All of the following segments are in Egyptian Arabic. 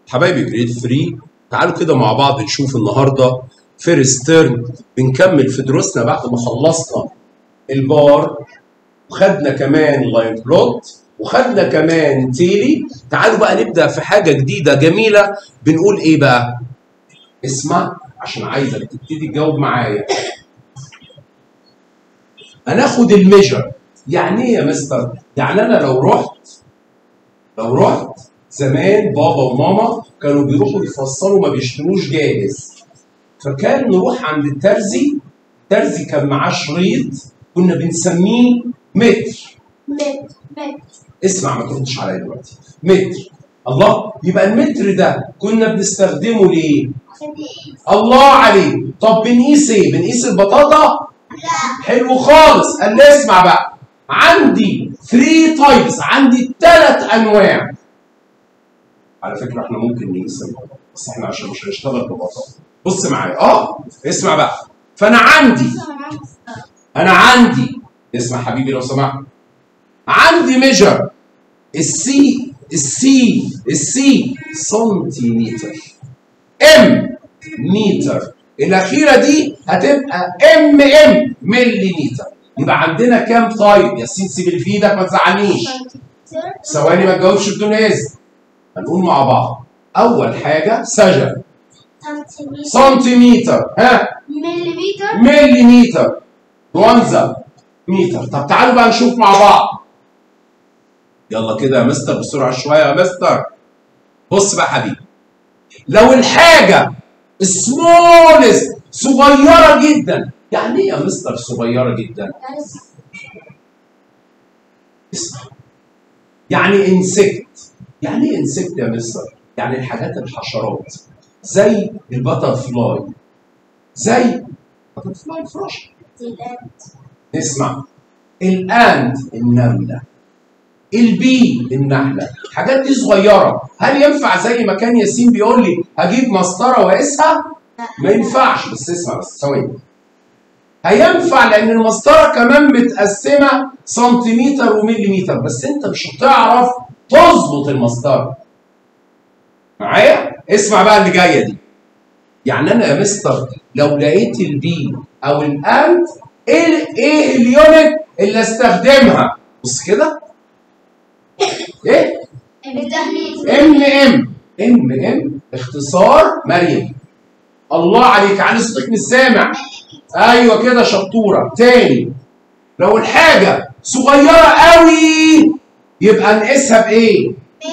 حبايبي جريد 3 تعالوا كده مع بعض نشوف النهارده فيرست تيرم بنكمل في دروسنا بعد ما خلصنا البار وخدنا كمان لاين بلوت وخدنا كمان تيلي تعالوا بقى نبدا في حاجه جديده جميله بنقول ايه بقى اسمع عشان عايزك تبتدي تجاوب معايا هناخد الميجر يعني ايه يا مستر يعني انا لو رحت لو رحت زمان بابا وماما كانوا بيروحوا يفصلوا ما بيشتروش جاهز فكان نروح عند الترزي الترزي كان معاه شريط كنا بنسميه متر مت مت اسمع ما تردش عليا دلوقتي متر الله يبقى المتر ده كنا بنستخدمه ليه؟ عشان ايه؟ الله عليك طب بنقيس ايه؟ بنقيس البطاطا؟ لا حلو خالص قال لي اسمع بقى عندي 3 تايبس عندي ثلاث انواع على فكره احنا ممكن نقيس البطاطا بس احنا عشان مش هنشتغل ببطاطا بص معايا اه اسمع بقى فانا عندي انا عندي اسمع حبيبي لو سمحت عندي ميجر السي السي السي سنتيمتر ام متر الاخيره دي هتبقى ام ام مليمتر يبقى عندنا كام طيب يا سيدي سيب اللي في ايدك ما تزعلنيش ثواني ما تجاوبش بدون اذن هنقول مع بعض اول حاجه سجن سنتيمتر سنتيمتر ها مليمتر مليمتر وانزا متر طب تعالوا بقى نشوف مع بعض يلا كده يا مستر بسرعه شويه يا مستر بص بقى حبيبي لو الحاجه سمولست صغيره جدا يعني ايه يا مستر صغيره جدا اسمع يعني انسكت يعني ايه انسكت يا مستر يعني الحاجات الحشرات زي البتر فلاي زي بتر فلاي فراش اسمع الاند النمله البي النحله الحاجات دي صغيره هل ينفع زي ما كان ياسين بيقول لي هجيب مسطره واقيسها ما ينفعش بس اسمع بس ثواني هينفع لان المسطره كمان متقسمه سنتيمتر ومليمتر بس انت مش هتعرف تظبط المسطره معايا اسمع بقى اللي جايه دي يعني انا يا مستر لو لقيت البي او الاند ايه ايه اليونت اللي استخدمها بص كده ايه ام ام ام ام اختصار مريم الله عليك على صوتك مش سامع ايوه كده شطوره تاني لو الحاجه صغيره قوي يبقى نقيسها بايه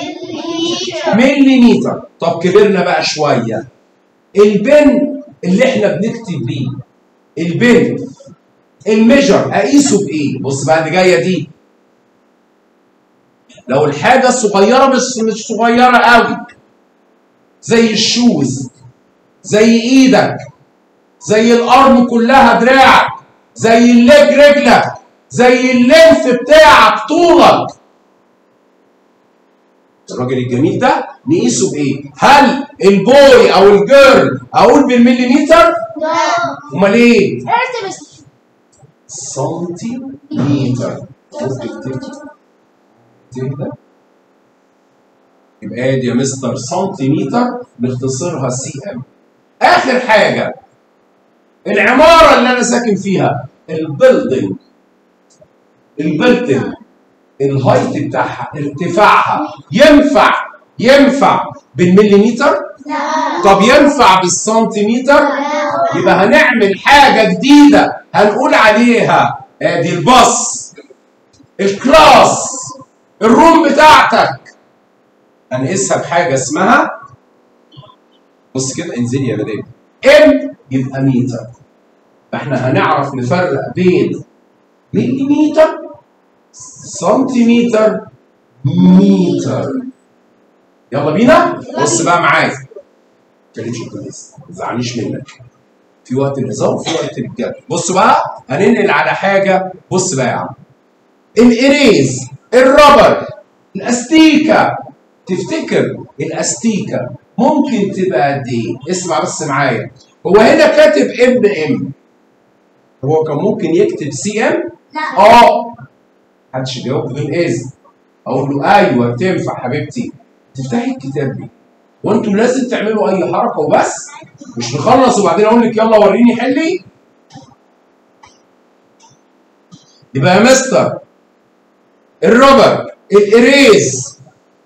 مليمتر طب كبرنا بقى شويه البن اللي احنا بنكتب بيه البن الميجر اقيسه بايه بص بقى اللي جايه دي لو الحاجه صغيره بس مش صغيره قوي زي الشوز زي ايدك زي الارم كلها دراعك زي الليج رجلك زي اللينف بتاعك طولك الراجل الجميل ده نقيسه بايه؟ هل البوي او الجيرل اقول بالمليمتر؟ امال ايه؟ ارسم سنتيمتر ممكن تكتب تهدى يبقى دي يا مستر سنتيمتر نختصرها سي ام اخر حاجه العماره اللي انا ساكن فيها البيلدينج البيلدينج الهايت بتاعها ارتفاعها ينفع ينفع بالمليمتر طب ينفع بالسنتيمتر يبقى هنعمل حاجه جديده هنقول عليها ادي الباص الكلاس الروم بتاعتك هنقيسها بحاجه اسمها بص كده انزلي يا مدام ام يبقى متر فاحنا هنعرف نفرق بين مليمتر سنتيمتر متر يلا بينا بص بقى معايا ما تكلمش كويس ما تزعلنيش منك في وقت الهزار وفي وقت الجد بص بقى هننقل على حاجه بص بقى يا عم الاريز الربر الاستيكه تفتكر الاستيكه ممكن تبقى قد ايه؟ اسمع بس معايا هو هنا كاتب ام ام هو كان ممكن يكتب سي ام؟ لا اه محدش يجاوب بدون اذن اقول له ايوه تنفع حبيبتي تفتحي الكتاب ليه؟ وانتوا لازم تعملوا اي حركه وبس مش نخلص وبعدين اقول لك يلا وريني حلي يبقى يا مستر الربر الاريز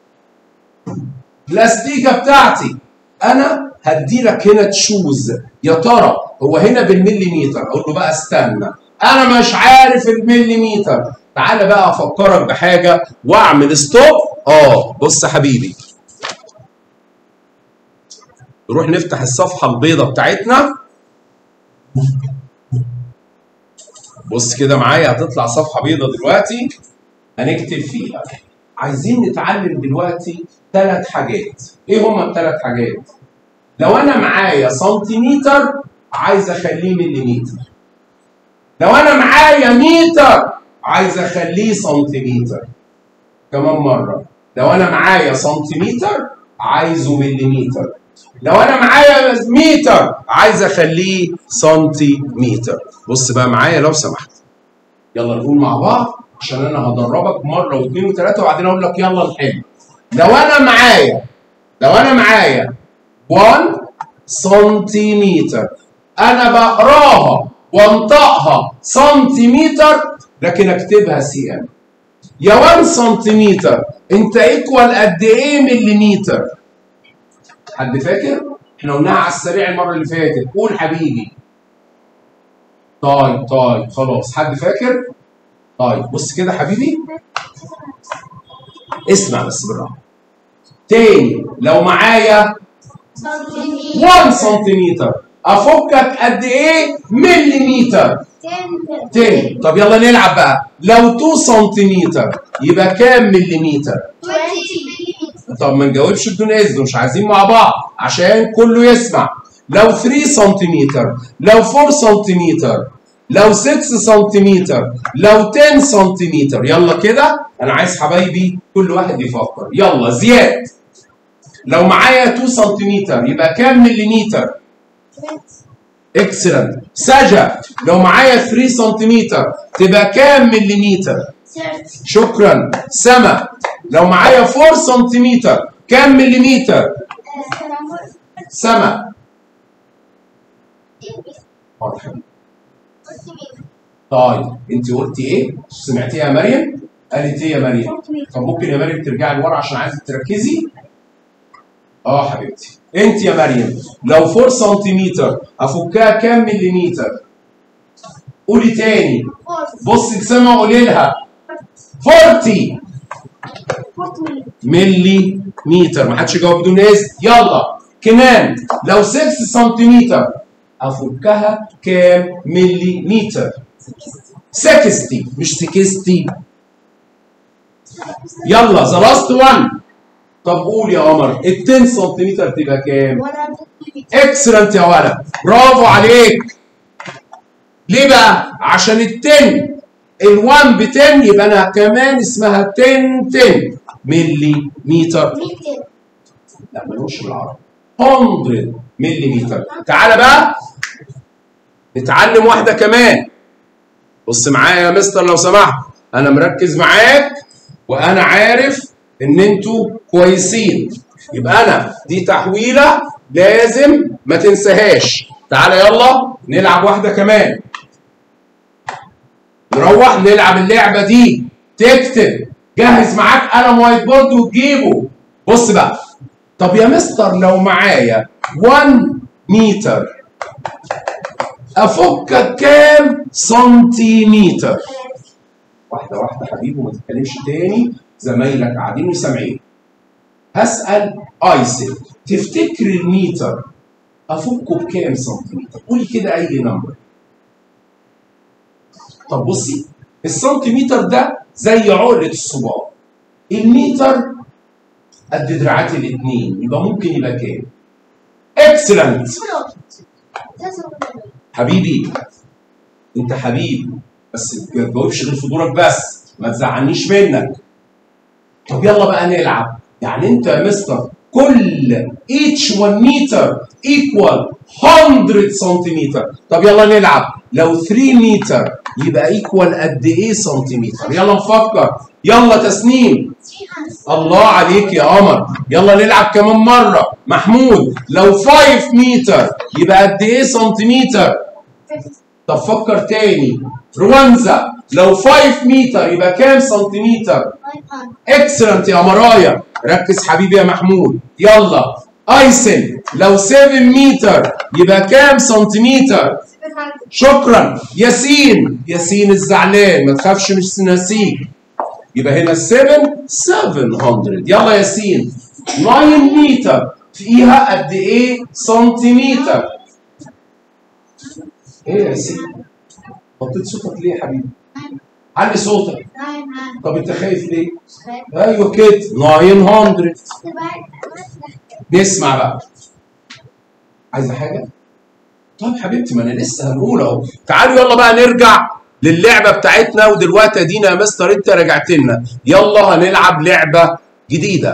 الاستيكه بتاعتي انا هدي لك هنا تشوز يا ترى هو هنا بالمليمتر اقول له بقى استنى انا مش عارف المليمتر تعالى بقى افكرك بحاجه واعمل ستوب اه بص يا حبيبي نروح نفتح الصفحه البيضاء بتاعتنا بص كده معايا هتطلع صفحه بيضاء دلوقتي هنكتب فيها عايزين نتعلم دلوقتي ثلاث حاجات ايه هما الثلاث حاجات لو انا معايا سنتيمتر عايز اخليه مليمتر لو انا معايا متر عايز اخليه سنتيمتر كمان مره لو انا معايا سنتيمتر عايزه مليمتر لو انا معايا متر عايز اخليه سنتيمتر بص بقى معايا لو سمحت يلا نقول مع بعض عشان انا هدربك مره واثنين وثلاثه وبعدين اقول لك يلا نحل لو انا معايا لو انا معايا 1 سنتيمتر انا بقراها وانطقها سنتيمتر لكن اكتبها سي ام يا 1 سنتيمتر انت ايكوال قد ايه مليمتر حد فاكر احنا قلناها على السريع المره اللي فاتت قول حبيبي طيب طيب خلاص حد فاكر طيب بص كده حبيبي اسمع بس بالراحه تاني لو معايا 1 سنتيمتر افكك قد ايه مليمتر تاني طب يلا نلعب بقى لو 2 سنتيمتر يبقى كام مليمتر طب ما نجاوبش بدون اذن مش عايزين مع بعض عشان كله يسمع لو 3 سنتيمتر لو 4 سنتيمتر لو 6 سنتيمتر لو 10 سنتيمتر يلا كده انا عايز حبايبي كل واحد يفكر يلا زياد لو معايا 2 سنتيمتر يبقى كام مليمتر اكسلنت سجا لو معايا 3 سنتيمتر تبقى كام مليمتر شكرا سما لو معايا 4 سنتيمتر كام مليمتر سما واضح. طيب انت قلتي ايه؟ سمعتيها يا مريم؟ قالت ايه يا مريم؟ طب ممكن يا مريم ترجعي لورا عشان عايزك تركزي؟ اه حبيبتي انت يا مريم لو 4 سنتيمتر افكها كام مليمتر؟ قولي تاني بصي لسما وقولي لها 40 ملي متر ما حدش يجاوب بدون اذن يلا كمان لو 6 سنتيمتر افكها كام ملي متر 60 مش 60 يلا ذا لاست وان طب قول يا قمر ال 10 سنتيمتر تبقى كام؟ اكسلنت يا ولد برافو عليك ليه بقى؟ عشان ال 10 ال1 ب 10 يبقى انا كمان اسمها 10 10 ملي متر لا ملوش بالعربي 100 ملي متر تعالى بقى نتعلم واحده كمان بص معايا يا مستر لو سمحت انا مركز معاك وانا عارف ان انتوا كويسين يبقى انا دي تحويله لازم ما تنساهاش تعالى يلا نلعب واحده كمان نروح نلعب اللعبه دي تكتب جهز معاك قلم وايت بورد وتجيبه بص بقى طب يا مستر لو معايا 1 متر افكك كام سنتيمتر واحده واحده حبيبي وما تتكلمش تاني زمايلك قاعدين وسامعين هسال ايسل تفتكر الميتر افكه بكام سنتيمتر قولي كده اي نمبر طب بصي السنتيمتر ده زي عقله الصباع الميتر قد دراعات الاثنين يبقى ممكن يبقى كام اكسلنت حبيبي انت حبيبي بس ما تجاوبش غير في دورك بس ما تزعلنيش منك طب يلا بقى نلعب يعني انت يا مستر كل each 1 متر equal 100 سنتيمتر طب يلا نلعب لو 3 متر يبقى equal قد ايه سنتيمتر يلا نفكر يلا تسنيم 300 الله عليك يا قمر يلا نلعب كمان مرة محمود لو 5 متر يبقى قد ايه سنتيمتر 50 طب فكر تاني روانزا لو 5 متر يبقى كام سنتيمتر 500 اكسلنت يا مرايا ركز حبيبي يا محمود يلا ايسن لو 7 متر يبقى كام سنتيمتر 700 شكرا ياسين ياسين الزعلان ما تخافش مش ناسيك يبقى هنا 7 700 يلا ياسين 9 متر فيها قد ايه سنتيمتر ايه يا ياسين وطيت صوتك ليه يا حبيبي علي صوتك 900 طب انت خايف ليه ايوه كده 900 نسمع بقى عايزه حاجه طب حبيبتي ما انا لسه هنقول اهو تعالوا يلا بقى نرجع للعبه بتاعتنا ودلوقتي ادينا يا مستر انت رجعت لنا يلا هنلعب لعبه جديده